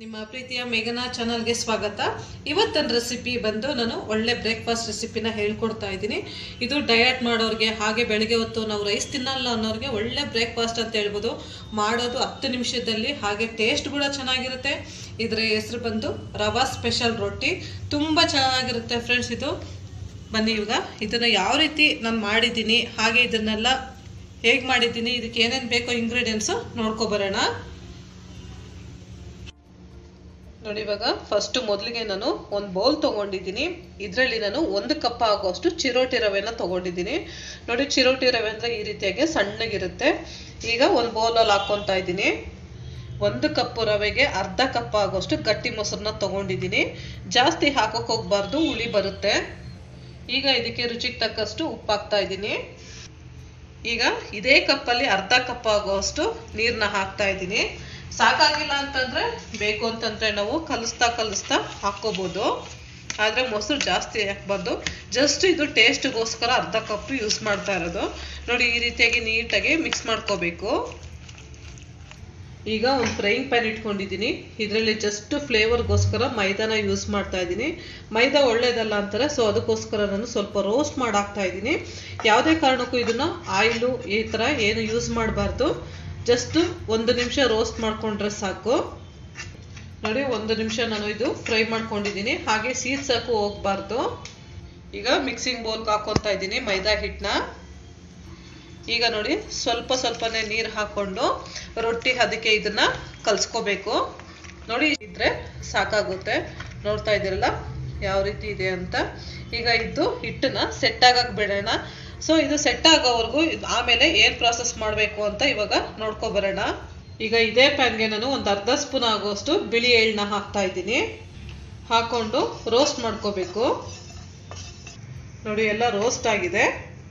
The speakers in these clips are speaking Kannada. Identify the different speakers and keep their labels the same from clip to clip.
Speaker 1: ನಿಮ್ಮ ಪ್ರೀತಿಯ ಮೇಘನಾ ಚಾನಲ್ಗೆ ಸ್ವಾಗತ ಇವತ್ತಿನ ರೆಸಿಪಿ ಬಂದು ನಾನು ಒಳ್ಳೆ ಬ್ರೇಕ್ಫಾಸ್ಟ್ ರೆಸಿಪಿನ ಹೇಳ್ಕೊಡ್ತಾ ಇದ್ದೀನಿ ಇದು ಡಯಟ್ ಮಾಡೋರಿಗೆ ಹಾಗೆ ಬೆಳಗ್ಗೆ ಹೊತ್ತು ನಾವು ರೈಸ್ ತಿನ್ನಲ್ಲ ಅನ್ನೋರಿಗೆ ಒಳ್ಳೆ ಬ್ರೇಕ್ಫಾಸ್ಟ್ ಅಂತ ಹೇಳ್ಬೋದು ಮಾಡೋದು ಹತ್ತು ನಿಮಿಷದಲ್ಲಿ ಹಾಗೆ ಟೇಸ್ಟ್ ಕೂಡ ಚೆನ್ನಾಗಿರುತ್ತೆ ಇದರ ಹೆಸರು ಬಂದು ರವಾ ಸ್ಪೆಷಲ್ ರೊಟ್ಟಿ ತುಂಬ ಚೆನ್ನಾಗಿರುತ್ತೆ ಫ್ರೆಂಡ್ಸ್ ಇದು ಬನ್ನಿ ಇವಾಗ ಇದನ್ನು ಯಾವ ರೀತಿ ನಾನು ಮಾಡಿದ್ದೀನಿ ಹಾಗೆ ಇದನ್ನೆಲ್ಲ ಹೇಗೆ ಮಾಡಿದ್ದೀನಿ ಇದಕ್ಕೆ ಏನೇನು ಬೇಕೋ ಇಂಗ್ರೀಡಿಯೆಂಟ್ಸು ನೋಡ್ಕೊಬರೋಣ ನೋಡಿ ಇವಾಗ ಫಸ್ಟ್ ಮೊದಲಿಗೆ ನಾನು ಒಂದು ಬೌಲ್ ತೊಗೊಂಡಿದ್ದೀನಿ ಇದರಲ್ಲಿ ನಾನು ಒಂದು ಕಪ್ ಆಗುವಷ್ಟು ಚಿರೋಟಿ ರವೆನ ತೊಗೊಂಡಿದ್ದೀನಿ ನೋಡಿ ಚಿರೋಟಿ ರವೆ ಅಂದರೆ ಈ ರೀತಿಯಾಗಿ ಸಣ್ಣಗಿರುತ್ತೆ ಈಗ ಒಂದು ಬೌಲಲ್ಲಿ ಹಾಕ್ಕೊತಾ ಇದ್ದೀನಿ ಒಂದು ಕಪ್ ರವೆಗೆ ಅರ್ಧ ಕಪ್ ಆಗುವಷ್ಟು ಗಟ್ಟಿ ಮೊಸರನ್ನ ತೊಗೊಂಡಿದ್ದೀನಿ ಜಾಸ್ತಿ ಹಾಕೋಕೆ ಹೋಗ್ಬಾರ್ದು ಹುಳಿ ಬರುತ್ತೆ ಈಗ ಇದಕ್ಕೆ ರುಚಿಗೆ ತಕ್ಕಷ್ಟು ಉಪ್ಪು ಹಾಕ್ತಾ ಇದ್ದೀನಿ ಈಗ ಇದೇ ಕಪ್ಪಲ್ಲಿ ಅರ್ಧ ಕಪ್ ಆಗುವಷ್ಟು ನೀರನ್ನ ಹಾಕ್ತಾ ಇದ್ದೀನಿ ಸಾಕಾಗಿಲ್ಲ ಅಂತಂದ್ರೆ ಬೇಕು ಅಂತಂದ್ರೆ ನಾವು ಕಲಿಸ್ತಾ ಕಲಿಸ್ತಾ ಹಾಕ್ಕೋಬೋದು ಆದರೆ ಮೊಸರು ಜಾಸ್ತಿ ಹಾಕ್ಬಾರ್ದು ಜಸ್ಟ್ ಇದು ಟೇಸ್ಟ್ಗೋಸ್ಕರ ಅರ್ಧ ಕಪ್ ಯೂಸ್ ಮಾಡ್ತಾ ಇರೋದು ನೋಡಿ ಈ ರೀತಿಯಾಗಿ ನೀಟಾಗಿ ಮಿಕ್ಸ್ ಮಾಡ್ಕೋಬೇಕು ಈಗ ಒಂದು ಫ್ರೈಯಿಂಗ್ ಪ್ಯಾನ್ ಇಟ್ಕೊಂಡಿದ್ದೀನಿ ಇದರಲ್ಲಿ ಜಸ್ಟ್ ಫ್ಲೇವರ್ಗೋಸ್ಕರ ಮೈದಾನ ಯೂಸ್ ಮಾಡ್ತಾ ಇದ್ದೀನಿ ಮೈದಾ ಒಳ್ಳೇದಲ್ಲ ಅಂತಾರೆ ಸೊ ಅದಕ್ಕೋಸ್ಕರ ನಾನು ಸ್ವಲ್ಪ ರೋಸ್ಟ್ ಮಾಡಾಕ್ತಾ ಇದ್ದೀನಿ ಯಾವುದೇ ಕಾರಣಕ್ಕೂ ಇದನ್ನ ಆಯಿಲು ಈ ಥರ ಏನು ಯೂಸ್ ಮಾಡಬಾರ್ದು ಜಸ್ಟ್ ಒಂದು ನಿಮಿಷ ರೋಸ್ಟ್ ಮಾಡ್ಕೊಂಡ್ರೆ ಸಾಕು ನೋಡಿ ಒಂದು ನಿಮಿಷ ನಾನು ಇದು ಫ್ರೈ ಮಾಡ್ಕೊಂಡಿದ್ದೀನಿ ಹಾಗೆ ಸೀದ್ಸಕ್ಕೂ ಹೋಗ್ಬಾರ್ದು ಈಗ ಮಿಕ್ಸಿಂಗ್ ಬೌಲ್ಗೆ ಹಾಕೊತಾ ಇದ್ದೀನಿ ಮೈದಾ ಹಿಟ್ಟನ್ನ ಈಗ ನೋಡಿ ಸ್ವಲ್ಪ ಸ್ವಲ್ಪನೇ ನೀರು ಹಾಕೊಂಡು ರೊಟ್ಟಿ ಅದಕ್ಕೆ ಇದನ್ನ ಕಲ್ಸ್ಕೋಬೇಕು ನೋಡಿ ಇದ್ರೆ ಸಾಕಾಗುತ್ತೆ ನೋಡ್ತಾ ಇದ್ದೀರಲ್ಲ ಯಾವ ರೀತಿ ಇದೆ ಅಂತ ಈಗ ಇದು ಹಿಟ್ಟನ್ನ ಸೆಟ್ ಆಗಕ್ಕೆ ಬಿಡೋಣ ಸೊ ಇದು ಸೆಟ್ ಆಗೋವರೆಗೂ ಆಮೇಲೆ ಏನ್ ಪ್ರಾಸೆಸ್ ಮಾಡಬೇಕು ಅಂತ ಇವಾಗ ನೋಡ್ಕೊ ಬರೋಣ ಈಗ ಇದೇ ಪ್ಯಾನ್ಗೆ ನಾನು ಒಂದು ಅರ್ಧ ಸ್ಪೂನ್ ಆಗುವಷ್ಟು ಬಿಳಿ ಎಳ್ಳನ್ನ ಹಾಕ್ತಾ ಇದ್ದೀನಿ ಹಾಕೊಂಡು ರೋಸ್ಟ್ ಮಾಡ್ಕೋಬೇಕು ನೋಡಿ ಎಲ್ಲ ರೋಸ್ಟ್ ಆಗಿದೆ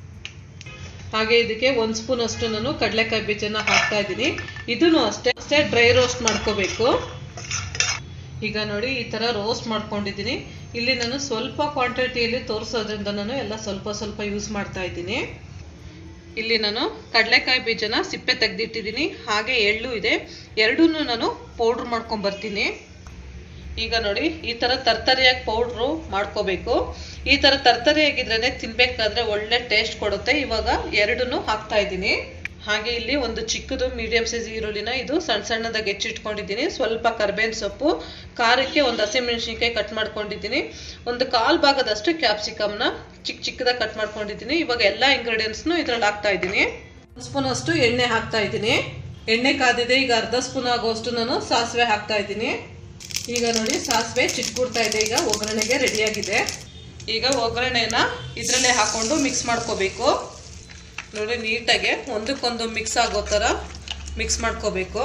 Speaker 1: ಹಾಗೆ ಇದಕ್ಕೆ ಒಂದು ಸ್ಪೂನ್ ಅಷ್ಟು ನಾನು ಕಡಲೆಕಾಯಿ ಬೀಜನ ಹಾಕ್ತಾ ಇದ್ದೀನಿ ಇದನ್ನು ಅಷ್ಟೇ ಅಷ್ಟೇ ಡ್ರೈ ರೋಸ್ಟ್ ಮಾಡ್ಕೋಬೇಕು ಈಗ ನೋಡಿ ಈ ಥರ ರೋಸ್ಟ್ ಮಾಡ್ಕೊಂಡಿದ್ದೀನಿ ಇಲ್ಲಿ ನಾನು ಸ್ವಲ್ಪ ಕ್ವಾಂಟಿಟಿಯಲ್ಲಿ ತೋರಿಸೋದ್ರಿಂದ ನಾನು ಎಲ್ಲ ಸ್ವಲ್ಪ ಸ್ವಲ್ಪ ಯೂಸ್ ಮಾಡ್ತಾ ಇದ್ದೀನಿ ಇಲ್ಲಿ ನಾನು ಕಡಲೆಕಾಯಿ ಬೀಜನ ಸಿಪ್ಪೆ ತೆಗೆದಿಟ್ಟಿದ್ದೀನಿ ಹಾಗೆ ಎಳ್ಳು ಇದೆ ಎರಡೂ ನಾನು ಪೌಡ್ರ್ ಮಾಡ್ಕೊಂಡ್ ಬರ್ತೀನಿ ಈಗ ನೋಡಿ ಈ ತರ ತರ್ತರಿಯಾಗಿ ಪೌಡ್ರು ಮಾಡ್ಕೋಬೇಕು ಈ ತರ ತರ್ತರಿಯಾಗಿದ್ರೇನೆ ತಿನ್ಬೇಕಾದ್ರೆ ಒಳ್ಳೆ ಟೇಸ್ಟ್ ಕೊಡುತ್ತೆ ಇವಾಗ ಎರಡನ್ನು ಹಾಕ್ತಾ ಇದ್ದೀನಿ ಹಾಗೆ ಇಲ್ಲಿ ಒಂದು ಚಿಕ್ಕದು ಮೀಡಿಯಂ ಸೈಜ್ ಈರುಳ್ಳಿನ ಇದು ಸಣ್ಣ ಸಣ್ಣದಾಗಿ ಹೆಚ್ಚಿಟ್ಕೊಂಡಿದ್ದೀನಿ ಸ್ವಲ್ಪ ಕರ್ಬೇವಿನ ಸೊಪ್ಪು ಖಾರಕ್ಕೆ ಒಂದು ಹಸಿಮೆಣಸಿನ್ಕಾಯಿ ಕಟ್ ಮಾಡ್ಕೊಂಡಿದ್ದೀನಿ ಒಂದು ಕಾಲ್ ಭಾಗದಷ್ಟು ಕ್ಯಾಪ್ಸಿಕಮ್ನ ಚಿಕ್ಕ ಚಿಕ್ಕದಾಗಿ ಕಟ್ ಮಾಡ್ಕೊಂಡಿದ್ದೀನಿ ಇವಾಗ ಎಲ್ಲ ಇಂಗ್ರೀಡಿಯೆಂಟ್ಸ್ನು ಇದ್ರಲ್ಲಿ ಹಾಕ್ತಾ ಇದ್ದೀನಿ ಒಂದು ಸ್ಪೂನ್ ಅಷ್ಟು ಎಣ್ಣೆ ಹಾಕ್ತಾ ಇದ್ದೀನಿ ಎಣ್ಣೆ ಕಾದಿದೆ ಈಗ ಅರ್ಧ ಸ್ಪೂನ್ ಆಗುವಷ್ಟು ನಾನು ಸಾಸಿವೆ ಹಾಕ್ತಾ ಇದ್ದೀನಿ ಈಗ ನೋಡಿ ಸಾಸಿವೆ ಚಿಟ್ಕೂಡ್ತಾ ಇದೆ ಈಗ ಒಗ್ಗರಣೆಗೆ ರೆಡಿಯಾಗಿದೆ ಈಗ ಒಗ್ಗರಣೆನ ಇದರಲ್ಲೇ ಹಾಕೊಂಡು ಮಿಕ್ಸ್ ಮಾಡ್ಕೋಬೇಕು ನೋಡಿ ನೀಟಾಗಿ ಒಂದಕ್ಕೊಂದು ಮಿಕ್ಸ್ ಆಗೋ ಥರ ಮಿಕ್ಸ್ ಮಾಡ್ಕೋಬೇಕು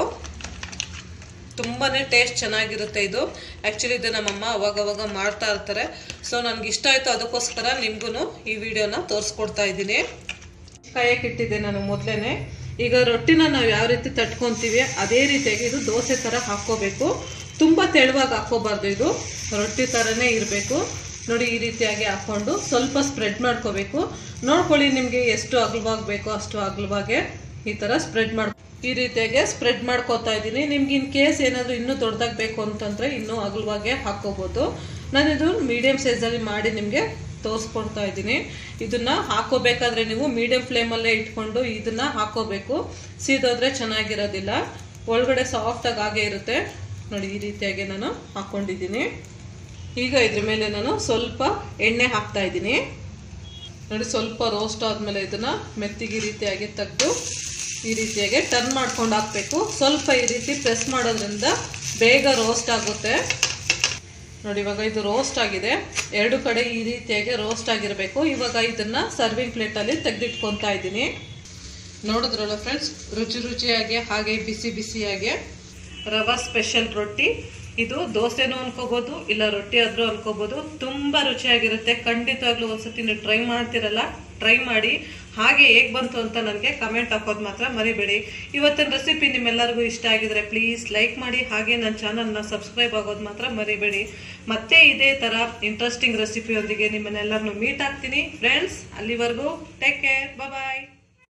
Speaker 1: ತುಂಬಾ ಟೇಸ್ಟ್ ಚೆನ್ನಾಗಿರುತ್ತೆ ಇದು ಆ್ಯಕ್ಚುಲಿ ಇದು ನಮ್ಮಮ್ಮ ಅವಾಗವಾಗ ಮಾಡ್ತಾ ಇರ್ತಾರೆ ಸೊ ನನಗೆ ಇಷ್ಟ ಆಯಿತು ಅದಕ್ಕೋಸ್ಕರ ನಿಮಗೂ ಈ ವಿಡಿಯೋನ ತೋರಿಸ್ಕೊಡ್ತಾ ಇದ್ದೀನಿ ಕಾಯಕ್ಕೆ ಇಟ್ಟಿದ್ದೆ ನಾನು ಮೊದಲೇ ಈಗ ರೊಟ್ಟಿನ ನಾವು ಯಾವ ರೀತಿ ತಟ್ಕೊತೀವಿ ಅದೇ ರೀತಿಯಾಗಿ ಇದು ದೋಸೆ ಥರ ಹಾಕ್ಕೋಬೇಕು ತುಂಬ ತೆಳುವಾಗಿ ಹಾಕ್ಕೋಬಾರ್ದು ಇದು ರೊಟ್ಟಿ ಥರನೇ ಇರಬೇಕು ನೋಡಿ ಈ ರೀತಿಯಾಗಿ ಹಾಕ್ಕೊಂಡು ಸ್ವಲ್ಪ ಸ್ಪ್ರೆಡ್ ಮಾಡ್ಕೋಬೇಕು ನೋಡ್ಕೊಳ್ಳಿ ನಿಮಗೆ ಎಷ್ಟು ಅಗಲವಾಗಿ ಬೇಕೋ ಅಷ್ಟು ಅಗಲವಾಗೆ ಈ ಥರ ಸ್ಪ್ರೆಡ್ ಮಾಡಿ ಈ ರೀತಿಯಾಗಿ ಸ್ಪ್ರೆಡ್ ಮಾಡ್ಕೋತಾ ಇದ್ದೀನಿ ನಿಮ್ಗೆ ಇನ್ ಕೇಸ್ ಏನಾದರೂ ಇನ್ನೂ ದೊಡ್ಡದಾಗಿ ಬೇಕು ಅಂತಂದರೆ ಇನ್ನೂ ಅಗಲವಾಗೆ ಹಾಕ್ಕೋಬೋದು ನಾನಿದು ಮೀಡಿಯಮ್ ಸೈಜಲ್ಲಿ ಮಾಡಿ ನಿಮಗೆ ತೋರಿಸ್ಕೊಡ್ತಾ ಇದ್ದೀನಿ ಇದನ್ನ ಹಾಕೋಬೇಕಾದ್ರೆ ನೀವು ಮೀಡಿಯಂ ಫ್ಲೇಮಲ್ಲೇ ಇಟ್ಕೊಂಡು ಇದನ್ನ ಹಾಕೋಬೇಕು ಸೀದೋದ್ರೆ ಚೆನ್ನಾಗಿರೋದಿಲ್ಲ ಒಳಗಡೆ ಸಾಫ್ಟಾಗಿ ಹಾಗೆ ಇರುತ್ತೆ ನೋಡಿ ಈ ರೀತಿಯಾಗಿ ನಾನು ಹಾಕ್ಕೊಂಡಿದ್ದೀನಿ ಈಗ ಇದ್ರ ಮೇಲೆ ನಾನು ಸ್ವಲ್ಪ ಎಣ್ಣೆ ಹಾಕ್ತಾ ಇದ್ದೀನಿ ನೋಡಿ ಸ್ವಲ್ಪ ರೋಸ್ಟ್ ಆದಮೇಲೆ ಇದನ್ನು ಮೆತ್ತಿಗೆ ಈ ರೀತಿಯಾಗಿ ತೆಗೆದು ಈ ರೀತಿಯಾಗಿ ಟರ್ನ್ ಮಾಡ್ಕೊಂಡು ಹಾಕಬೇಕು ಸ್ವಲ್ಪ ಈ ರೀತಿ ಪ್ರೆಸ್ ಮಾಡೋದ್ರಿಂದ ಬೇಗ ರೋಸ್ಟ್ ಆಗುತ್ತೆ ನೋಡಿ ಇವಾಗ ಇದು ರೋಸ್ಟ್ ಆಗಿದೆ ಎರಡು ಕಡೆ ಈ ರೀತಿಯಾಗಿ ರೋಸ್ಟ್ ಆಗಿರಬೇಕು ಇವಾಗ ಇದನ್ನು ಸರ್ವಿಂಗ್ ಪ್ಲೇಟಲ್ಲಿ ತೆಗೆದಿಟ್ಕೊತಾ ಇದ್ದೀನಿ ನೋಡಿದ್ರಲ್ಲ ಫ್ರೆಂಡ್ಸ್ ರುಚಿ ರುಚಿಯಾಗಿ ಹಾಗೆ ಬಿಸಿ ಬಿಸಿಯಾಗಿ ರವಾ ಸ್ಪೆಷಲ್ ರೊಟ್ಟಿ ಇದು ದೋಸೆನೂ ಅನ್ಕೋಬೋದು ಇಲ್ಲ ರೊಟ್ಟಿ ಆದರೂ ಅನ್ಕೋಬೋದು ತುಂಬ ರುಚಿಯಾಗಿರುತ್ತೆ ಖಂಡಿತವಾಗ್ಲೂ ಒಂದ್ಸತಿ ನೀವು ಟ್ರೈ ಮಾಡ್ತಿರಲ್ಲ ಟ್ರೈ ಮಾಡಿ ಹಾಗೆ ಹೇಗೆ ಬಂತು ಅಂತ ನನಗೆ ಕಮೆಂಟ್ ಹಾಕೋದು ಮಾತ್ರ ಮರಿಬೇಡಿ ಇವತ್ತಿನ ರೆಸಿಪಿ ನಿಮ್ಮೆಲ್ಲರಿಗೂ ಇಷ್ಟ ಆಗಿದ್ರೆ ಪ್ಲೀಸ್ ಲೈಕ್ ಮಾಡಿ ಹಾಗೆ ನನ್ನ ಚಾನಲ್ನ ಸಬ್ಸ್ಕ್ರೈಬ್ ಆಗೋದು ಮಾತ್ರ ಮರಿಬೇಡಿ ಮತ್ತೆ ಇದೇ ಥರ ಇಂಟ್ರೆಸ್ಟಿಂಗ್ ರೆಸಿಪಿಯೊಂದಿಗೆ ನಿಮ್ಮನ್ನೆಲ್ಲರನ್ನು ಮೀಟ್ ಆಗ್ತೀನಿ ಫ್ರೆಂಡ್ಸ್ ಅಲ್ಲಿವರೆಗೂ ಟೇಕ್ ಕೇರ್ ಬಾಯ್